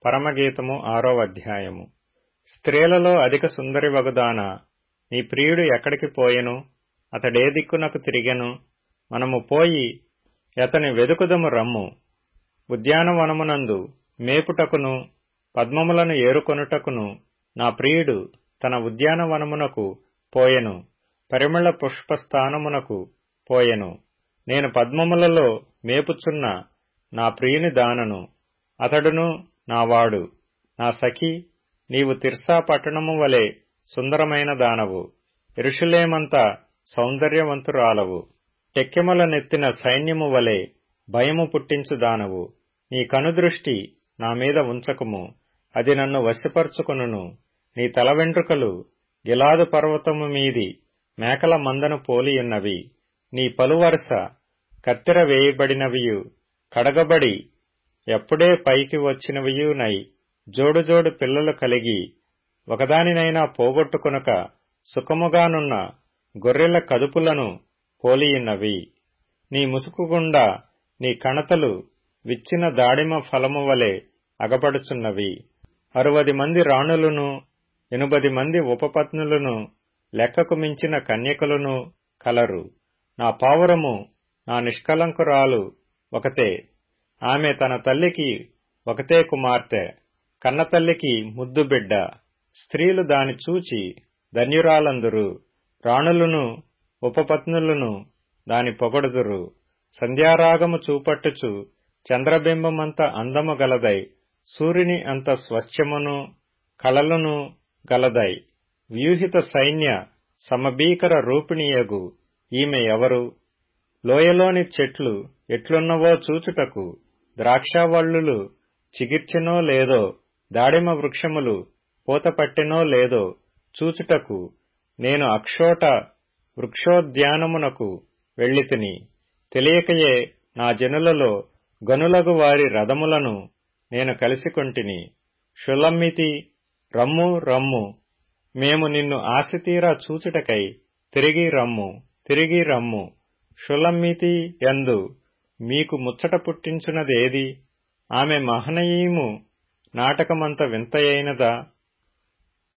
పరమగీతము ఆరో అధ్యాయము స్త్రీలలో అధిక సుందరి వగుదాన నీ ప్రియుడు ఎక్కడికి పోయెను అతడే దిక్కునకు తిరిగెను మనము పోయి అతని వెదుకుదము రమ్ము ఉద్యానవనమునందు మేపుటకును పద్మములను ఏరుకొనుటకును నా ప్రియుడు తన ఉద్యానవనమునకు పోయెను పరిమళ పుష్పస్థానమునకు పోయెను నేను పద్మములలో మేపుచున్న నా ప్రియుని దానను అతడును నావాడు నా సఖి నీవు తిర్సా పట్టణము వలె సుందరమైన దానవు ఎరుషులేమంత సౌందర్యవంతురాలవు టెక్కెముల నెత్తిన సైన్యము వలె భయము పుట్టించు దానవు నీ కనుదృష్టి నా మీద ఉంచకుము అది నన్ను వశపరుచుకొనును నీ తల వెంట్రుకలు గిలాదు పర్వతము మీది మేకల మందను పోలియున్నవి నీ పలువరస కత్తెర వేయబడినవియు కడగబడి ఎప్పుడే పైకి వచ్చినవియునై జోడు జోడు పిల్లలు కలిగి ఒకదానినైనా పోగొట్టుకొనక సుఖముగానున్న గొర్రెల కదుపులను పోలియున్నవి నీ ముసుకుగుండా నీ కణతలు విచ్చిన దాడిమ ఫలము వలె అగపడుచున్నవి అరువది మంది రాణులను ఎనుబది మంది ఉపపత్నులను లెక్కకు మించిన కన్యకలను కలరు నా పావురము నా నిష్కలంకురాలు ఒకతే ఆమె తన తల్లికి ఒకతే కుమార్తె కన్నతల్లికి ముద్దు బిడ్డ స్త్రీలు దాని చూచి ధన్యురాలందురు రాణులను ఉపపత్నులను దాని పొగడుదురు సంధ్యారాగము చూపట్టుచు చంద్రబింబమంత అందము గలదై సూర్యుని అంత స్వచ్ఛమును కళలను గలదై వ్యూహిత సైన్య సమభీకర రూపిణియగు ఈమె ఎవరు లోయలోని చెట్లు ఎట్లున్నవో చూచుటకు ద్రాక్షావల్లులు చిగిర్చెనో లేదో దాడిమ వృక్షములు పూతపట్టెనో లేదో చూచుటకు నేను అక్షోట వృక్షోద్యానమునకు వెళ్ళితిని తెలియకయే నా జనులలో గనులగు వారి రథములను నేను కలిసికొంటిని షులమ్మితి రమ్ము రమ్ము మేము నిన్ను ఆశతీరా చూచుటకై తిరిగి రమ్ము తిరిగి రమ్ము షులమ్మితి ఎందు మీకు ముచ్చట పుట్టించున్నదేది ఆమె మహనయీము నాటకమంత వింతయైనదా